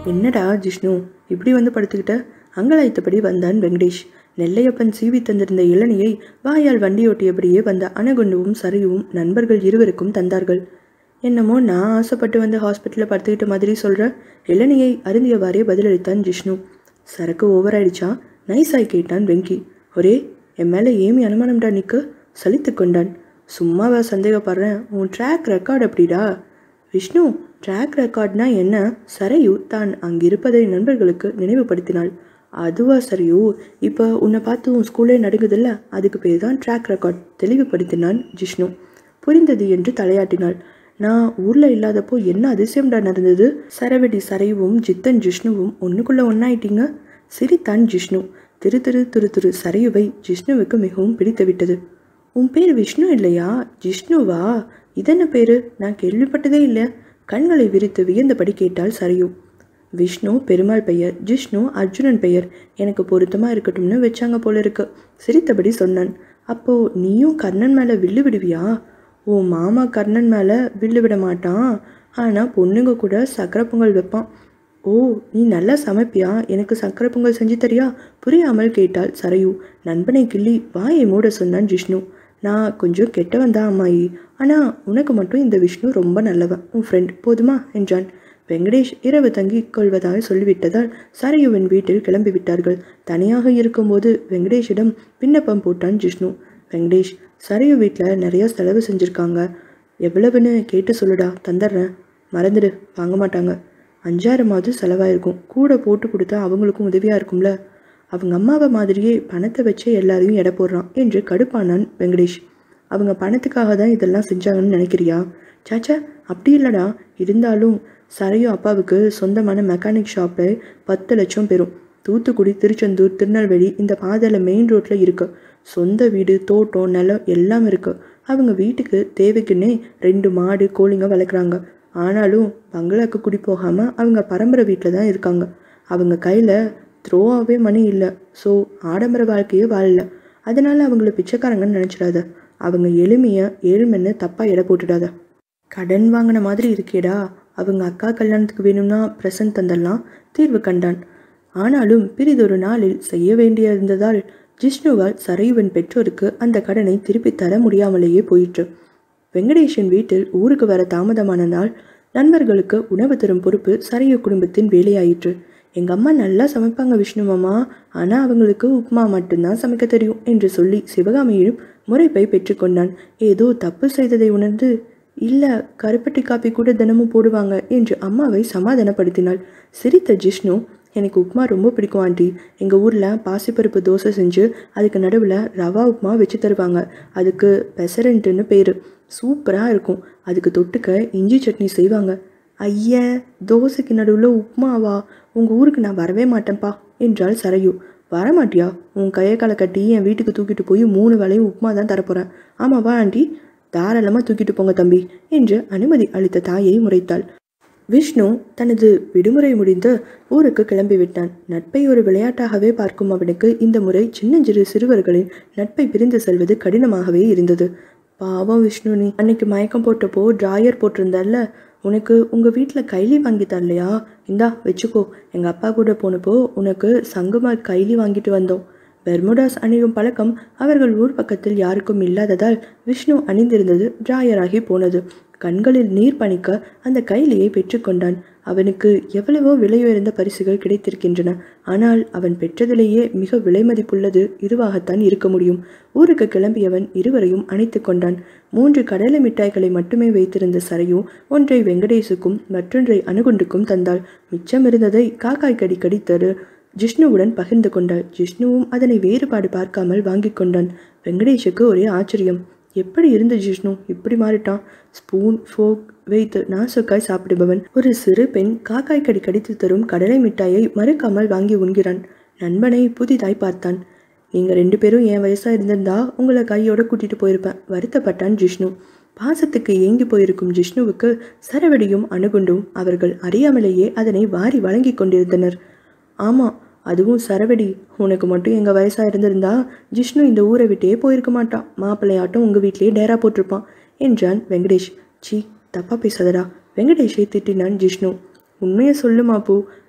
என்னடா ஜிஷ்ணு இப்படி வந்து படுத்துக்கிட்ட அங்கலாய்த்தபடி வந்தான் வெங்கடேஷ் நெல்லையப்பன் சீவி தந்திருந்த இளநியை வாயால் வண்டியோட்டியபடியே வந்த அணகுண்டுவும் சரியும் நண்பர்கள் இருவருக்கும் தந்தார்கள் என்னமோ நான் ஆசைப்பட்டு வந்து ஹாஸ்பிட்டலில் படுத்துக்கிட்ட மாதிரி சொல்கிற இளநியை அருந்தியவாறே பதிலளித்தான் ஜிஷ்ணு சரக்கு ஓவர் ஆயிடுச்சா நைஸாய் கேட்டான் வெங்கி ஒரே என் மேலே ஏமி அனுமானம்டா நிற்கு சலித்து கொண்டான் சும்மாவா சந்தேகப்படுறேன் உன் ட்ராக் ரெக்கார்ட் அப்படிடா விஷ்ணு ட்ராக் ரெக்கார்ட்னா என்ன சரையு தான் அங்கிருப்பதை நண்பர்களுக்கு நினைவுபடுத்தினாள் அதுவா சரியு இப்போ உன்னை பார்த்து உன் ஸ்கூலே நடுங்குதில்ல அதுக்கு பேர் தான் ட்ராக் ரெக்கார்ட் தெளிவுபடுத்தினான் ஜிஷ்ணு புரிந்தது என்று தலையாட்டினாள் நான் ஊரில் இல்லாதப்போ என்ன அதிசயம்டா நடந்தது சரவெடி சரையுவும் ஜித்தன் ஜிஷ்ணுவும் ஒன்றுக்குள்ளே ஒன்றாயிட்டீங்க சிரித்தான் ஜிஷ்ணு திரு திரு திரு திரு சரையுவை ஜிஷ்ணுவுக்கு மிகவும் பிடித்து விட்டது உன் பேர் விஷ்ணு இல்லையா ஜிஷ்ணுவா இதென்ன பேரு நான் கேள்விப்பட்டதே இல்லை கண்களை விரித்து வியந்தபடி கேட்டாள் சரையு விஷ்ணு பெருமாள் பெயர் ஜிஷ்ணு அர்ஜுனன் பெயர் எனக்கு பொருத்தமாக இருக்கட்டும்னு வச்சாங்க போல இருக்கு சிரித்தபடி சொன்னான் அப்போ நீயும் கர்ணன் மேலே வில்லு விடுவியா ஓ மாமா கர்ணன் மேலே வில்லு விட மாட்டான் ஆனால் பொண்ணுங்க கூட சக்கரை பொங்கல் வைப்பான் ஓ நீ நல்லா சமைப்பியா எனக்கு சக்கரை பொங்கல் செஞ்சு தரியா புரியாமல் கேட்டாள் சரையு நண்பனை கிள்ளி வாயை மூட சொன்னான் ஜிஷ்ணு நான் கொஞ்சம் கெட்டவன் தான் அம்மாயி ஆனால் உனக்கு மட்டும் இந்த விஷ்ணு ரொம்ப நல்லவன் உன் ஃப்ரெண்ட் போதுமா என்றான் வெங்கடேஷ் இரவு தங்கிக் கொள்வதாக சொல்லிவிட்டதால் சரையுவின் வீட்டில் கிளம்பி விட்டார்கள் தனியாக இருக்கும்போது வெங்கடேஷிடம் விண்ணப்பம் போட்டான் ஜிஷ்ணு வெங்கடேஷ் சரையு வீட்டில் நிறைய செலவு செஞ்சுருக்காங்க எவ்வளவுன்னு கேட்டு சொல்லுடா தந்துடுறேன் மறந்துடு வாங்க மாட்டாங்க அஞ்சாயிரமாவது செலவாயிருக்கும் கூட போட்டு கொடுத்தா அவங்களுக்கும் உதவியாக இருக்கும்ல அவங்க அம்மாவை மாதிரியே பணத்தை வச்சே எல்லாரையும் எடை போடுறான் என்று கடுப்பானான் வெங்கடேஷ் அவங்க பணத்துக்காக தான் இதெல்லாம் செஞ்சாங்கன்னு நினைக்கிறியா சாச்சா அப்படி இல்லைடா இருந்தாலும் சரையும் அப்பாவுக்கு சொந்தமான மெக்கானிக் ஷாப்பில் பத்து லட்சம் பெறும் தூத்துக்குடி திருச்செந்தூர் திருநெல்வேலி இந்த பாதையில் மெயின் ரோட்டில் இருக்கு சொந்த வீடு தோட்டம் நிலம் எல்லாம் இருக்கு அவங்க வீட்டுக்கு தேவைக்குன்னே ரெண்டு மாடு கோழிங்க வளர்க்குறாங்க ஆனாலும் பங்களாக்கு குடி போகாமல் அவங்க பரம்பரை வீட்டில் தான் இருக்காங்க அவங்க கையில் த்ரோவாகவே மணி இல்லை ஸோ ஆடம்பர வாழ்க்கையே வாழல அதனால அவங்கள பிச்சைக்காரங்கன்னு நினச்சிடாத அவங்க எளிமையை ஏழ்மைன்னு தப்பாக எடை போட்டுடாத கடன் வாங்கின மாதிரி இருக்கேடா அவங்க அக்கா கல்யாணத்துக்கு வேணும்னா ப்ரெசன்ட் தந்தெல்லாம் தீர்வு கண்டான் ஆனாலும் பிரிதொரு நாளில் செய்ய வேண்டியிருந்ததால் ஜிஷ்ணுவால் சரையுவின் பெற்றோருக்கு அந்த கடனை திருப்பித் தர முடியாமலேயே போயிற்று வெங்கடேஷன் வீட்டில் ஊருக்கு வர தாமதமான நாள் நண்பர்களுக்கு உணவு தரும் பொறுப்பு சரையு குடும்பத்தின் வேலையாயிற்று எங்க அம்மா நல்லா சமைப்பாங்க விஷ்ணு மாமா ஆனா அவங்களுக்கு உப்புமா மட்டும்தான் சமைக்க தெரியும் என்று சொல்லி சிவகாமியும் முறைப்பை பெற்றுக்கொண்டான் ஏதோ தப்பு செய்ததை உணர்ந்து இல்ல கருப்பட்டி காப்பி கூட தினமும் போடுவாங்க என்று அம்மாவை சமாதானப்படுத்தினாள் சிரித்த ஜிஷ்ணு எனக்கு உப்புமா ரொம்ப பிடிக்கும் ஆண்டி எங்கள் ஊரில் பாசிப்பருப்பு தோசை செஞ்சு அதுக்கு நடுவில் ரவா உப்புமா வச்சு தருவாங்க அதுக்கு பெசரண்ட்டுன்னு பேர் சூப்பராக இருக்கும் அதுக்கு தொட்டுக்க இஞ்சி சட்னி செய்வாங்க ஐய தோசைக்கு நடுவில் உப்புமாவா உங்கள் ஊருக்கு நான் வரவே மாட்டேன்ப்பா என்றாள் சரையு வரமாட்டியா உன் கையை காலை கட்டி என் வீட்டுக்கு தூக்கிட்டு போய் மூணு வேளையும் உப்புமா தான் தரப்போகிறேன் ஆமாவா ஆண்டி தாராளமாக தூக்கிட்டு போங்க தம்பி என்று அனுமதி அளித்த தாயை முறைத்தாள் விஷ்ணு தனது விடுமுறை முடிந்து ஊருக்கு கிளம்பிவிட்டான் நட்பை ஒரு விளையாட்டாகவே பார்க்கும் அவனுக்கு இந்த முறை சின்னஞ்சிறு சிறுவர்களின் நட்பை பிரிந்து செல்வது கடினமாகவே இருந்தது பாவம் விஷ்ணு நீ அன்னைக்கு மயக்கம் போட்டப்போ டிராயர் போட்டிருந்தல்ல உனக்கு உங்கள் வீட்டில் கைலி வாங்கி தரலையா இந்தா வச்சுக்கோ எங்கள் அப்பா கூட போனப்போ உனக்கு சங்குமார் கைலி வாங்கிட்டு வந்தோம் பெர்முடாஸ் அணியும் பழக்கம் அவர்கள் ஊர் பக்கத்தில் யாருக்கும் இல்லாததால் விஷ்ணு அணிந்திருந்தது டிராயராகி போனது கண்களில் நீர் பணிக்க அந்த கைலியை பெற்றுக்கொண்டான் அவனுக்கு எவ்வளவோ விலையுயர்ந்த பரிசுகள் கிடைத்திருக்கின்றன ஆனால் அவன் பெற்றதிலேயே மிக விலை மதிப்புள்ளது இதுவாகத்தான் இருக்க முடியும் ஊருக்கு கிளம்பியவன் இருவரையும் அணைத்து கொண்டான் மூன்று கடலை மிட்டாய்களை மட்டுமே வைத்திருந்த சரையும் ஒன்றை வெங்கடேசுக்கும் மற்றொன்றை அணுகுண்டுக்கும் தந்தாள் மிச்சம் இருந்ததை காக்காய் கடி கடித்தரு ஜிஷ்ணுவுடன் பகிர்ந்து கொண்டாள் ஜிஷ்ணுவும் அதனை வேறுபாடு பார்க்காமல் வாங்கி கொண்டான் வெங்கடேஷுக்கு ஒரே ஆச்சரியம் எப்படி இருந்த ஜிஷ்ணு இப்படி மாறிட்டான் ஸ்பூன் ஃபோக் வைத்து நாசுக்காய் சாப்பிடுபவன் ஒரு சிறு பெண் காக்காய் கடி கடித்து தரும் கடலை மிட்டாயை மறுக்காமல் வாங்கி உண்கிறான் நண்பனை புதிதாய் பார்த்தான் நீங்க ரெண்டு பேரும் என் வயசா இருந்திருந்தா உங்களை கையோட கூட்டிட்டு போயிருப்பேன் வருத்தப்பட்டான் ஜிஷ்ணு பாசத்துக்கு ஏங்கி போயிருக்கும் ஜிஷ்ணுவுக்கு சரவடியும் அணுகுண்டும் அவர்கள் அறியாமலேயே அதனை வாரி வழங்கி கொண்டிருந்தனர் ஆமாம் அதுவும் சரவடி உனக்கு மட்டும் எங்கள் வயசாக இருந்திருந்தா ஜிஷ்ணு இந்த ஊரை விட்டே போயிருக்க மாட்டான் மாப்பிள்ளையாட்டம் உங்கள் வீட்டிலேயே டேரா போட்டிருப்பான் என்றான் வெங்கடேஷ் சீ தப்பா பேசாதடா வெங்கடேஷை திட்டினான் ஜிஷ்ணு உண்மையை சொல்லு மாப்பு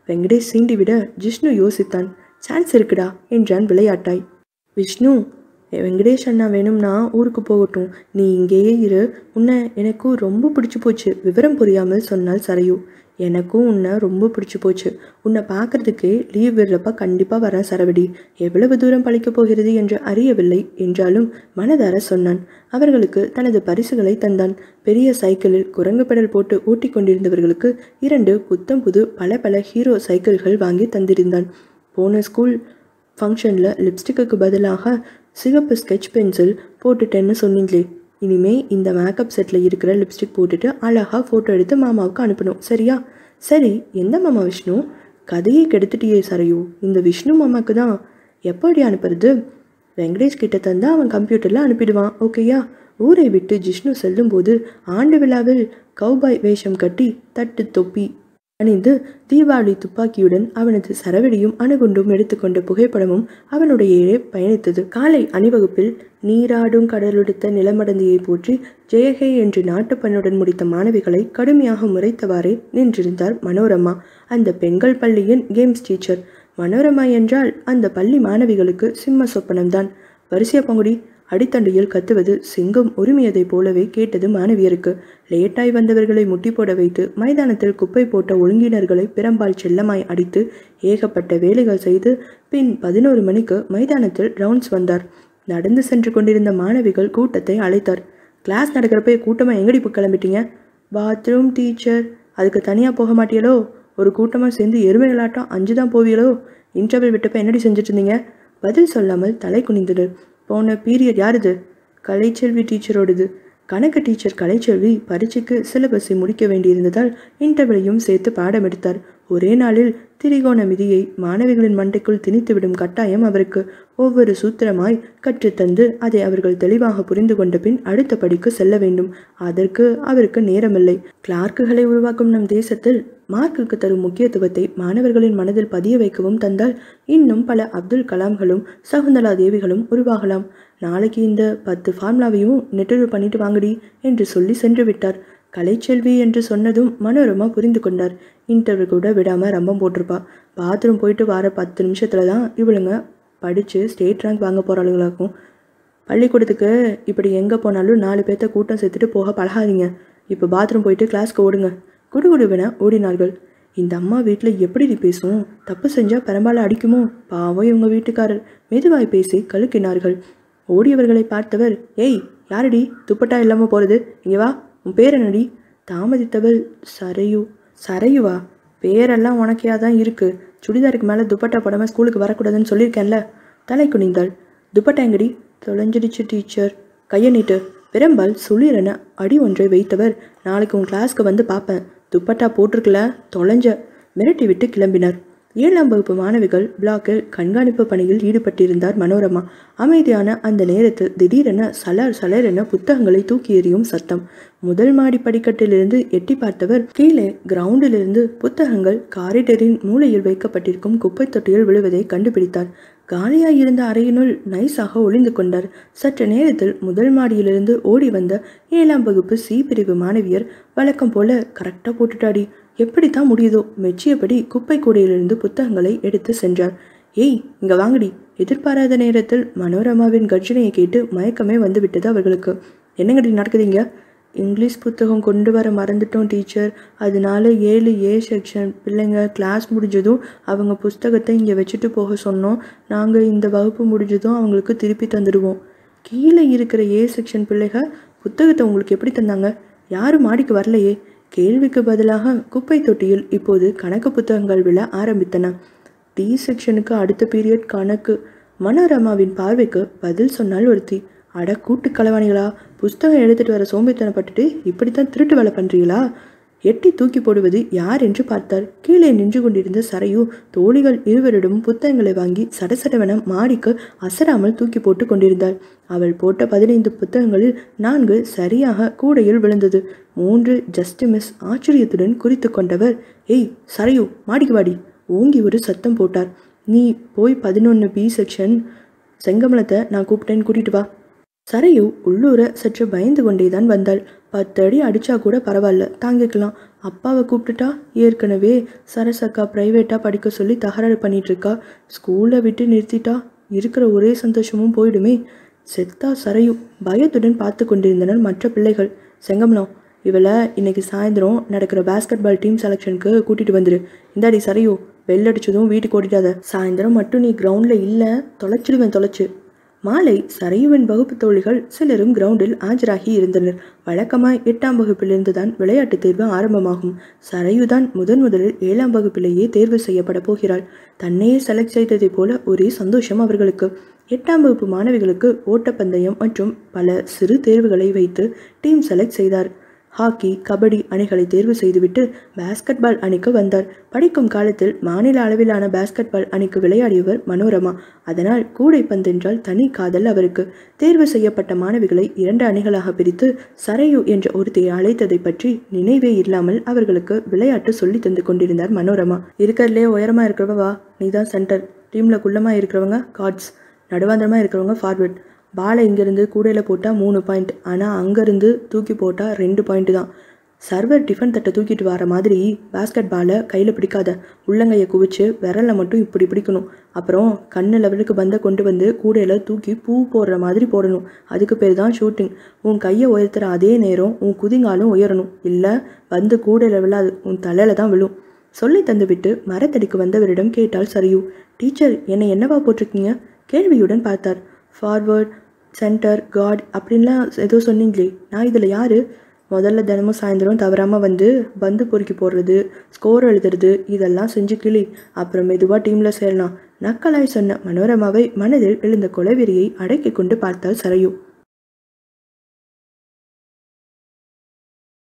வெங்கடேஷ் சீண்டிவிட ஜிஷ்ணு யோசித்தான் சான்ஸ் இருக்குடா என்றான் விளையாட்டாய் விஷ்ணு வெங்கடேஷ் அண்ணா வேணும்னா ஊருக்கு போகட்டும் நீ இங்கேயே இரு உன்னை எனக்கும் ரொம்ப பிடிச்சி போச்சு விவரம் புரியாமல் சொன்னாள் சரையு எனக்கும் உன்னை ரொம்ப பிடிச்சி போச்சு உன்னை பார்க்கறதுக்கே லீவ் விடுறப்ப கண்டிப்பாக வரேன் சரவடி எவ்வளவு தூரம் பழிக்கப் போகிறது என்று அறியவில்லை என்றாலும் மனதார சொன்னான் அவர்களுக்கு தனது பரிசுகளை தந்தான் பெரிய சைக்கிளில் குரங்கு பெடல் போட்டு ஊட்டி கொண்டிருந்தவர்களுக்கு இரண்டு புத்தம் புது பல பல ஹீரோ சைக்கிள்கள் வாங்கி தந்திருந்தான் போன ஸ்கூல் ஃபங்க்ஷனில் லிப்ஸ்டிக்கு பதிலாக சிகப்பு ஸ்கெட்ச் பென்சில் போட்டுட்டேன்னு சொன்னீங்களே இனிமே இந்த மேக்கப் செட்டில் இருக்கிற லிப்ஸ்டிக் போட்டுட்டு அழகாக ஃபோட்டோ எடுத்து மாமாவுக்கு அனுப்பணும் சரியா சரி எந்த மாமா விஷ்ணு கதையை கெடுத்துட்டியே சரையோ இந்த விஷ்ணு மாமாக்கு தான் எப்படி அனுப்புறது வெங்கடேஷ் கிட்ட தந்தா அவன் கம்ப்யூட்டரில் அனுப்பிடுவான் ஓகேயா ஊரை விட்டு ஜிஷ்ணு செல்லும்போது ஆண்டு விழாவில் கௌபாய் வேஷம் கட்டி தட்டு தொப்பி அணிந்து தீபாவளி துப்பாக்கியுடன் அவனது சரவெடியும் அணுகுண்டும் எடுத்துக்கொண்ட புகைப்படமும் அவனுடைய பயணித்தது காலை அணிவகுப்பில் நீராடும் கடலுடுத்த நிலமடந்தியை போற்றி ஜெயஹே என்று நாட்டுப்பண்ணுடன் முடித்த மாணவிகளை கடுமையாக முறைத்தவாறே நின்றிருந்தார் மனோரமா அந்த பெண்கள் பள்ளியின் கேம்ஸ் டீச்சர் மனோரமா என்றால் அந்த பள்ளி மாணவிகளுக்கு சிம்ம சொப்பனம்தான் வரிசையா பங்குடி அடித்தண்டையில் கத்துவது சிங்கம் உரிமையதைப் போலவே கேட்டது மாணவியருக்கு லேட்டாய் வந்தவர்களை முட்டி போட வைத்து மைதானத்தில் குப்பை போட்ட ஒழுங்கினர்களை பிறம்பால் செல்லமாய் அடித்து ஏகப்பட்ட வேலைகள் செய்து பின் பதினோரு மணிக்கு மைதானத்தில் ரவுண்ட்ஸ் வந்தார் நடந்து சென்று கொண்டிருந்த மாணவிகள் கூட்டத்தை அழைத்தார் கிளாஸ் நடக்கிறப்ப கூட்டமாக எங்கடி இப்போ கிளம்பிட்டீங்க பாத்ரூம் டீச்சர் அதுக்கு தனியாக போக மாட்டியலோ ஒரு கூட்டமாக சேர்ந்து எருமைகளாட்டம் அஞ்சு தான் போவியலோ இன்டர்வல் விட்டப்ப என்னடி செஞ்சுட்டு இருந்தீங்க பதில் சொல்லாமல் தலை குனிந்தது போன பீரியட் யாருது கலைச்செல்வி டீச்சரோடது கணக்கு டீச்சர் கலைச்செல்வி பரீட்சைக்கு சிலபஸை முடிக்க வேண்டியிருந்ததால் இன்டர்வலையும் சேர்த்து பாடம் எடுத்தார் ஒரே நாளில் திரிகோண மிதியை மாணவிகளின் மண்டைக்குள் திணித்துவிடும் கட்டாயம் அவருக்கு ஒவ்வொரு சூத்திரமாய் கற்றுத்தந்து அதை அவர்கள் தெளிவாக புரிந்து கொண்ட பின் அடுத்த படிக்கு செல்ல வேண்டும் அதற்கு அவருக்கு நேரமில்லை கிளார்க்குகளை உருவாக்கும் நம் தேசத்தில் மார்க்குக்கு தரும் முக்கியத்துவத்தை மாணவர்களின் மனதில் பதிய வைக்கவும் தந்தால் இன்னும் பல அப்துல் கலாம்களும் சகுந்தலா தேவிகளும் உருவாகலாம் நாளைக்கு இந்த பத்து ஃபார்முலாவையும் நெட்டுரு பண்ணிட்டு வாங்கடி என்று சொல்லி சென்று விட்டார் கலைச்செல்வி என்று சொன்னதும் மனோரமா புரிந்து கொண்டார் இன்டர்வியூ கூட விடாமல் ரம்பம் போட்டிருப்பா பாத்ரூம் போயிட்டு வர பத்து நிமிஷத்தில் தான் இவளுங்க படித்து ஸ்டேட் ரேங்க் வாங்க போகிறாளுங்களாக்கும் பள்ளிக்கூடத்துக்கு இப்படி எங்கே போனாலும் நாலு பேர்த்த கூட்டம் சேர்த்துட்டு போக பழகாதீங்க இப்போ பாத்ரூம் போயிட்டு கிளாஸ்க்கு ஓடுங்க குடுகுடுவென ஓடினார்கள் இந்த அம்மா வீட்டில் எப்படி நீ பேசும் தப்பு செஞ்சால் பெரும்பாலும் அடிக்குமோ பாவம் இவங்க வீட்டுக்காரர் மெதுவாய் பேசி கழுக்கினார்கள் ஓடியவர்களை பார்த்தவர் ஏய் யாரடி துப்பட்டா இல்லாமல் போகிறது இங்கே வா உன் பேர் என்னடி தாமதித்தவள் சரையு சரையுவா பேரெல்லாம் உனக்கையாக தான் இருக்கு சுடிதாருக்கு மேலே துப்பட்டா போடாமல் ஸ்கூலுக்கு வரக்கூடாதுன்னு சொல்லியிருக்கேன்ல தலை குனிந்தாள் துப்பட்டா எங்கடி தொலைஞ்சிடுச்சு டீச்சர் கையை நீட்டு பெரும்பால் சுளிரென அடி ஒன்றை வைத்தவர் நாளைக்கு உன் கிளாஸ்க்கு வந்து பார்ப்பேன் துப்பட்டா போட்டிருக்கல தொலைஞ்ச மிரட்டி விட்டு கிளம்பினார் ஏழாம் வகுப்பு மாணவிகள் பிளாக்கில் கண்காணிப்பு பணியில் ஈடுபட்டிருந்தார் மனோரமா அமைதியான அந்த நேரத்தில் திடீரென சலர் சலரென புத்தகங்களை தூக்கி எறியும் சத்தம் முதல் மாடி படிக்கட்டிலிருந்து எட்டி பார்த்தவர் கீழே கிரவுண்டிலிருந்து புத்தகங்கள் காரிடரின் மூலையில் வைக்கப்பட்டிருக்கும் குப்பை தொட்டியில் விழுவதை கண்டுபிடித்தார் காலியாய் இருந்த அறையினுள் நைஸாக ஒளிந்து கொண்டார் சற்று நேரத்தில் முதல் மாடியிலிருந்து ஓடி வந்த ஏழாம் வகுப்பு சி பிரிவு மாணவியர் வழக்கம் போல கரெக்டாக போட்டுட்டாடி எப்படித்தான் முடியுதோ மெச்சியபடி குப்பை கூடையிலிருந்து புத்தகங்களை எடுத்து சென்றார் ஏய் இங்க வாங்கடி எதிர்பாராத நேரத்தில் மனோரமாவின் கர்ஜனையை கேட்டு மயக்கமே வந்துவிட்டது அவர்களுக்கு என்னங்கடி நடக்குதுங்க இங்கிலீஷ் புத்தகம் கொண்டு வர மறந்துட்டோம் டீச்சர் அதனால ஏழு ஏ செக்ஷன் பிள்ளைங்க கிளாஸ் முடிஞ்சதும் அவங்க புஸ்தகத்தை இங்கே வச்சுட்டு போக சொன்னோம் நாங்கள் இந்த வகுப்பு முடிஞ்சதும் அவங்களுக்கு திருப்பி தந்துடுவோம் கீழே இருக்கிற ஏ செக்ஷன் பிள்ளைங்க புத்தகத்தை உங்களுக்கு எப்படி தந்தாங்க யாரும் மாடிக்கு வரலையே கேள்விக்கு பதிலாக குப்பை தொட்டியில் இப்போது கணக்கு புத்தகங்கள் விழ ஆரம்பித்தன டி செக்ஷனுக்கு அடுத்த பீரியட் கணக்கு மனோரமாவின் பார்வைக்கு பதில் சொன்னால் ஒருத்தி அட கூட்டு களவாணிகளா புஸ்தகம் எடுத்துட்டு வர சோம்பேத்தனப்பட்டுட்டு இப்படித்தான் திருட்டு வேலை பண்றீங்களா எட்டி தூக்கி போடுவது யார் என்று பார்த்தார் கீழே நின்று கொண்டிருந்த சரையு தோழிகள் இருவரிடமும் புத்தகங்களை வாங்கி சடசடவென மாடிக்கு அசராமல் தூக்கி போட்டு கொண்டிருந்தாள் அவள் போட்ட பதினைந்து புத்தகங்களில் நான்கு சரியாக கூடையில் விழுந்தது மூன்று ஜஸ்ட் மிஸ் ஆச்சரியத்துடன் குறித்து கொண்டவர் ஏய் சரையு மாடிக்கு வாடி ஓங்கி ஒரு சத்தம் போட்டார் நீ போய் பதினொன்று பி செக்ஷன் செங்கமலத்தை நான் கூப்பிட்டேன்னு கூட்டிட்டு வா சரையு உள்ளூர சற்று பயந்து கொண்டேதான் வந்தாள் பத்து அடி அடித்தா கூட பரவாயில்ல தாங்கிக்கலாம் அப்பாவை கூப்பிட்டுட்டா ஏற்கனவே சரசக்கா ப்ரைவேட்டாக படிக்க சொல்லி தகராறு பண்ணிட்டு இருக்கா ஸ்கூலை விட்டு நிறுத்திட்டா இருக்கிற ஒரே சந்தோஷமும் போயிடுமே செத்தா சரையும் பயத்துடன் பார்த்து கொண்டிருந்தனர் மற்ற பிள்ளைகள் செங்கமலம் இவளை இன்னைக்கு சாயந்தரம் நடக்கிற பாஸ்கெட் பால் டீம் செலெக்ஷனுக்கு கூட்டிட்டு வந்துரு இந்தாடி சரையோ பெல் அடிச்சதும் வீட்டுக்கு ஓடிடாத சாயந்தரம் மட்டும் நீ கிரவுண்டில் இல்லை தொலைச்சிடுவேன் தொலைச்சு மாலை சரையுவின் வகுப்பு தோழிகள் சிலரும் கிரவுண்டில் ஆஜராகி இருந்தனர் வழக்கமாய் எட்டாம் வகுப்பிலிருந்து தான் விளையாட்டுத் தேர்வு ஆரம்பமாகும் சரையுதான் முதன் முதலில் ஏழாம் வகுப்பிலேயே தேர்வு செய்யப்பட போகிறாள் தன்னையே செலக்ட் செய்ததைப் போல ஒரே சந்தோஷம் அவர்களுக்கு எட்டாம் வகுப்பு மாணவிகளுக்கு ஓட்டப்பந்தயம் மற்றும் பல சிறு தேர்வுகளை வைத்து டீம் செலக்ட் செய்தார் ஹாக்கி கபடி அணிகளை தேர்வு செய்துவிட்டு பாஸ்கெட் பால் அணிக்கு வந்தார் படிக்கும் காலத்தில் மாநில அளவிலான பாஸ்கெட் பால் அணிக்கு விளையாடியவர் மனோரமா அதனால் கூடைப்பந்து என்றால் தனி காதல் அவருக்கு தேர்வு செய்யப்பட்ட மாணவிகளை இரண்டு அணிகளாக பிரித்து சரையு என்ற ஒருத்தையை அழைத்ததை பற்றி நினைவே இல்லாமல் அவர்களுக்கு விளையாட்டு சொல்லி தந்து கொண்டிருந்தார் மனோரமா இருக்கிறதுலே உயரமா இருக்கிறவ வா நீ தான் சென்டர் டீம்ல குள்ளமா இருக்கிறவங்க கார்ட்ஸ் நடுவாந்திரமா இருக்கிறவங்க ஃபார்வர்ட் பாலை இங்கேருந்து கூடையில் போட்டால் மூணு பாயிண்ட் ஆனால் அங்கேருந்து தூக்கி போட்டால் ரெண்டு பாயிண்ட் தான் சர்வர் டிஃபன் தட்டை தூக்கிட்டு வர மாதிரி பாஸ்கெட் பாலை கையில் பிடிக்காத உள்ளங்கையை குவிச்சு விரலில் மட்டும் இப்படி பிடிக்கணும் அப்புறம் கண்ணு லெவலுக்கு பந்தை கொண்டு வந்து கூடையில் தூக்கி பூ போடுற மாதிரி போடணும் அதுக்கு பேர் தான் ஷூட்டிங் உன் கையை உயர்த்துற அதே நேரம் உன் குதிங்காலும் உயரணும் இல்லை பந்து கூடையில் விழாது உன் தலையில் தான் விழும் சொல்லி தந்துவிட்டு மரத்தடிக்கு வந்தவரிடம் கேட்டால் சரியு டீச்சர் என்னை என்னவா போட்டிருக்கீங்க கேள்வியுடன் பார்த்தார் ஃபார்வர்ட் சென்டர் காட் அப்படின்லாம் ஏதோ சொன்னீங்களே நான் இதில் யார் முதல்ல தினமும் சாயந்தரம் தவறாமல் வந்து பந்து பொறுக்கி போடுறது ஸ்கோர் எழுதுறது இதெல்லாம் செஞ்சு கிளி அப்புறம் மெதுவாக டீமில் சேரலாம் நக்கலாய் சொன்ன மனோரமாவை மனதில் எழுந்த கொலவெறியை அடக்கி கொண்டு பார்த்தாள் சரையு